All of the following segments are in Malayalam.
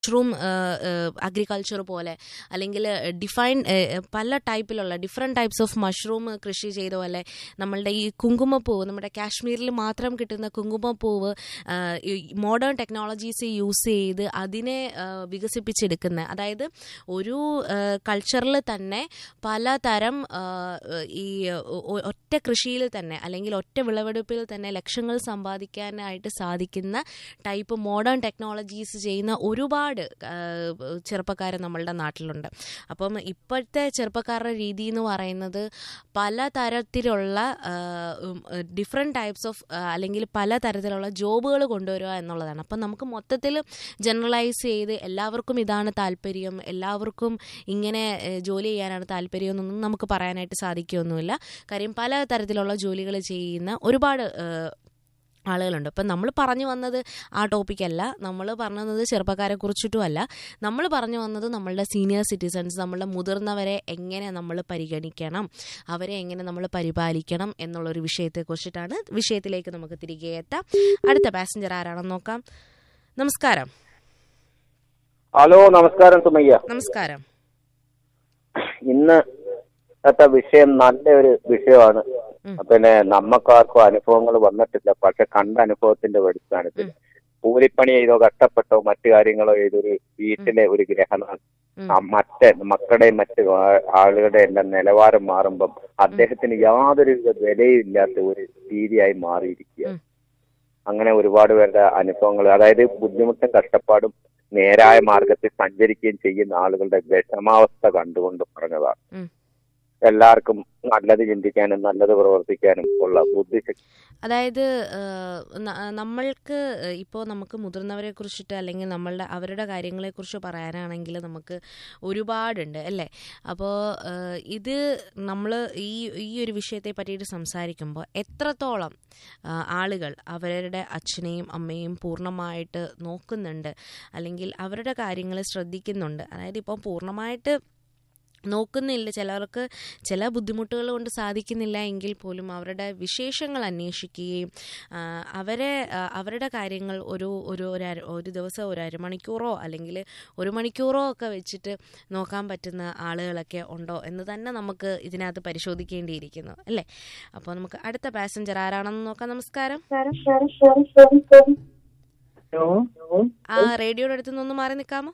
മഷ്റൂം അഗ്രികൾച്ചർ പോലെ അല്ലെങ്കിൽ ഡിഫൈൻ പല ടൈപ്പിലുള്ള ഡിഫറെൻറ്റ് ടൈപ്സ് ഓഫ് മഷ്റൂം കൃഷി ചെയ്ത പോലെ നമ്മളുടെ ഈ കുങ്കുമപ്പൂവ് നമ്മുടെ കാശ്മീരിൽ മാത്രം കിട്ടുന്ന കുങ്കുമപ്പൂവ് മോഡേൺ ടെക്നോളജീസ് യൂസ് ചെയ്ത് അതിനെ ആ, വികസിപ്പിച്ചെടുക്കുന്ന അതായത് ഒരു കൾച്ചറിൽ തന്നെ പലതരം ആ, ഈ ഒ- ഒ- ഒറ്റ കൃഷിയിൽ തന്നെ അല്ലെങ്കിൽ ഒറ്റ വിളവെടുപ്പിൽ തന്നെ ലക്ഷങ്ങൾ സമ്പാദിക്കാനായിട്ട് സാധിക്കുന്ന ടൈപ്പ് മോഡേൺ ടെക്നോളജീസ് ചെയ്യുന്ന ഒരുപാട് ചെറുപ്പക്കാർ നമ്മളുടെ നാട്ടിലുണ്ട് അപ്പം ഇപ്പോഴത്തെ ചെറുപ്പക്കാരുടെ രീതി എന്ന് പറയുന്നത് പല തരത്തിലുള്ള ഡിഫറെൻറ്റ് ടൈപ്സ് ഓഫ് അല്ലെങ്കിൽ പല തരത്തിലുള്ള ജോബുകൾ കൊണ്ടുവരിക എന്നുള്ളതാണ് അപ്പം നമുക്ക് മൊത്തത്തിൽ ജനറലൈസ് ചെയ്ത് എല്ലാവർക്കും ഇതാണ് താല്പര്യം എല്ലാവർക്കും ഇങ്ങനെ ഏഹ്, ജോലി ചെയ്യാനാണ് താല്പര്യം എന്നൊന്നും നമുക്ക് പറയാനായിട്ട് സാധിക്കുകയൊന്നുമില്ല കാര്യം പല തരത്തിലുള്ള ജോലികൾ ചെയ്യുന്ന ഒരുപാട് ഏഹ്, ആളുകളുണ്ട് അപ്പം നമ്മൾ പറഞ്ഞു വന്നത് ആ ടോപ്പിക്കല്ല നമ്മൾ പറഞ്ഞു വന്നത് ചെറുപ്പക്കാരെ കുറിച്ചിട്ടും അല്ല നമ്മൾ പറഞ്ഞു വന്നത് നമ്മളുടെ സീനിയർ സിറ്റിസൺസ് നമ്മളുടെ മുതിർന്നവരെ എങ്ങനെ നമ്മൾ പരിഗണിക്കണം അവരെ എങ്ങനെ നമ്മൾ പരിപാലിക്കണം എന്നുള്ളൊരു വിഷയത്തെക്കുറിച്ചിട്ടാണ് വിഷയത്തിലേക്ക് നമുക്ക് തിരികെ എത്താം അടുത്ത പാസഞ്ചർ ആരാണെന്ന് നോക്കാം നമസ്കാരം ഹലോ നമസ്കാരം സുമയ്യ നമസ്കാരം ഇന്ന് ത്തെ വിഷയം നല്ലൊരു വിഷയമാണ് ഉം. പിന്നെ നമ്മക്കാർക്കും അനുഭവങ്ങൾ വന്നിട്ടില്ല പക്ഷെ കണ്ട അനുഭവത്തിന്റെ അടിസ്ഥാനത്തിൽ കൂലിപ്പണി ചെയ്തോ കഷ്ടപ്പെട്ടോ മറ്റു കാര്യങ്ങളോ ചെയ്തൊരു വീട്ടിലെ ഒരു ഗ്രഹനാഥൻ ഉം. ആ മറ്റ് മക്കളുടെയും മറ്റ് ആ- ആളുകളുടെ എല്ലാം നിലവാരം മാറുമ്പം അദ്ദേഹത്തിന് യാതൊരു വിലയും ഇല്ലാത്ത ഒരു രീതിയായി മാറിയിരിക്കുക ഉം. അങ്ങനെ ഒരുപാട് പേരുടെ അനുഭവങ്ങൾ അതായത് ബുദ്ധിമുട്ടും കഷ്ടപ്പാടും നേരായ മാർഗത്തിൽ സഞ്ചരിക്കുകയും ചെയ്യുന്ന ആളുകളുടെ വിഷമാവസ്ഥ കണ്ടുകൊണ്ട് പറഞ്ഞതാണ് ഉം. എല്ലാവർക്കും നല്ലത് ചിന്തിക്കാനും നല്ലത് പ്രവർത്തിക്കാനും ഉള്ള ബുദ്ധിശക്തി അതായത് ഏഹ്, ന- നമ്മൾക്ക് ഇപ്പോൾ നമുക്ക് മുതിർന്നവരെ കുറിച്ചിട്ട് അല്ലെങ്കിൽ നമ്മളുടെ അവരുടെ കാര്യങ്ങളെക്കുറിച്ച് പറയാനാണെങ്കിൽ നമുക്ക് ഒരുപാടുണ്ട് അല്ലേ അപ്പോൾ ഇത് നമ്മൾ ഈ ഈ ഒരു വിഷയത്തെ പറ്റിയിട്ട് സംസാരിക്കുമ്പോൾ എത്രത്തോളം ആ, ആളുകൾ അവരുടെ അച്ഛനെയും അമ്മയും പൂർണ്ണമായിട്ട് നോക്കുന്നുണ്ട് അല്ലെങ്കിൽ അവരുടെ കാര്യങ്ങൾ ശ്രദ്ധിക്കുന്നുണ്ട് അതായത് ഇപ്പോൾ പൂർണ്ണമായിട്ട് നോക്കുന്നില്ല ചിലർക്ക് ചില ബുദ്ധിമുട്ടുകൾ കൊണ്ട് സാധിക്കുന്നില്ല എങ്കിൽ പോലും അവരുടെ വിശേഷങ്ങൾ അന്വേഷിക്കുകയും ആ, അവരെ ആ, അവരുടെ കാര്യങ്ങൾ ഒരു ഒരു ഒരു അര- ഒരു ദിവസം ഒരു അരമണിക്കൂറോ അല്ലെങ്കിൽ ഒരു മണിക്കൂറോ ഒക്കെ വെച്ചിട്ട് നോക്കാൻ പറ്റുന്ന ആളുകളൊക്കെ ഉണ്ടോ എന്ന് തന്നെ നമുക്ക് ഇതിനകത്ത് പരിശോധിക്കേണ്ടിയിരിക്കുന്നു അല്ലേ അപ്പോൾ നമുക്ക് അടുത്ത പാസഞ്ചർ ആരാണെന്ന് നോക്കാം നമസ്കാരം ഹലോ ആ റേഡിയോയുടെ അടുത്ത് നിന്ന് ഒന്ന് മാറി നിൽക്കാമോ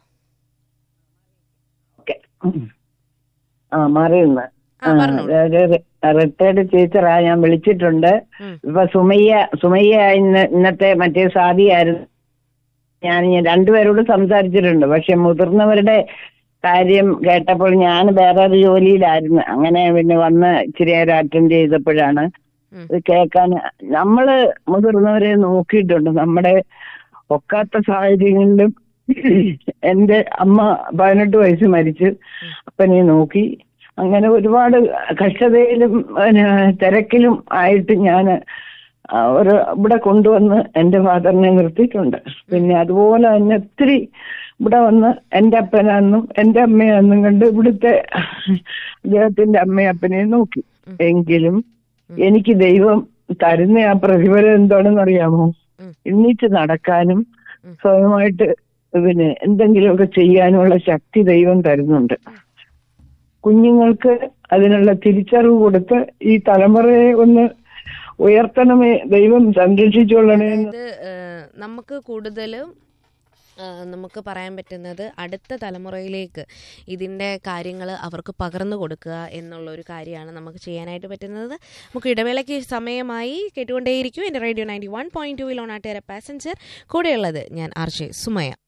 ഓക്കെ ആ മാറിയുന്ന ആ പറഞ്ഞോളൂ റിട്ടയർഡ് ടീച്ചറാ ഞാൻ വിളിച്ചിട്ടുണ്ട് ഉം. ഇപ്പൊ സുമയ്യ സുമയ്യ ഇന്ന് ഇന്നത്തെ മറ്റേ സാദിയായിരുന്നു ഞാൻ ഞാൻ രണ്ടുപേരോട് സംസാരിച്ചിട്ടുണ്ട് പക്ഷെ മുതിർന്നവരുടെ കാര്യം കേട്ടപ്പോൾ ഞാൻ വേറെ ഒരു ജോലിയിലായിരുന്നു അങ്ങനെ പിന്നെ വന്ന് ഇച്ചിരി നേരം അറ്റൻഡ് ചെയ്തപ്പോഴാണ് ഉം. ഇത് കേൾക്കാൻ നമ്മള് മുതിർന്നവരെ നോക്കിയിട്ടുണ്ട് നമ്മുടെ ഒക്കാത്ത സാഹചര്യങ്ങളിലും എന്റെ അമ്മ പതിനെട്ട് വയസ്സ് മരിച്ച് അപ്പനെ നോക്കി അങ്ങനെ ഒരുപാട് കഷ്ടതയിലും പിന്നെ തിരക്കിലും ആയിട്ട് ഞാൻ ഒരു ഇവിടെ കൊണ്ടുവന്ന് എന്റെ ഫാദറിനെ നിർത്തിയിട്ടുണ്ട് പിന്നെ അതുപോലെ തന്നെ ഒത്തിരി ഇവിടെ വന്ന് എന്റെ അപ്പനാന്നും എന്റെ അമ്മയാന്നും കണ്ട് ഇവിടുത്തെ അദ്ദേഹത്തിന്റെ അമ്മയും അപ്പനെയും നോക്കി എങ്കിലും എനിക്ക് ദൈവം തരുന്ന ആ പ്രതിഫലം എന്താണെന്ന് അറിയാമോ ഉം. എണ്ണീറ്റ് നടക്കാനും ഉം. സ്വയമായിട്ട് പിന്നെ എന്തെങ്കിലുമൊക്കെ ചെയ്യാനുമുള്ള ശക്തി ദൈവം തരുന്നുണ്ട് കുഞ്ഞുങ്ങൾക്ക് അതിനുള്ള തിരിച്ചറിവ് കൊടുത്ത് ഈ തലമുറയെ ഒന്ന് ഉയർത്തണമേ ദൈവം സംരക്ഷിച്ചോളണേ എന്ന് അതായത് ഏഹ്, നമുക്ക് കൂടുതലും ഏഹ്, നമുക്ക് പറയാൻ പറ്റുന്നത് അടുത്ത തലമുറയിലേക്ക് ഇതിൻ്റെ കാര്യങ്ങൾ അവർക്ക് പകർന്നു കൊടുക്കുക എന്നുള്ള ഒരു കാര്യമാണ് നമുക്ക് ചെയ്യാനായിട്ട് പറ്റുന്നത് നമുക്ക് ഇടവേളയ്ക്ക് സമയമായി കേട്ടുകൊണ്ടേയിരിക്കും എൻ്റെ റേഡിയോ നയൻറ്റി വൺ പോയിൻറ്റ് ടൂവിൽ ഓണാട്ടേറെ പാസഞ്ചർ കൂടെയുള്ളത് ഞാൻ ആർ ജെ സുമയ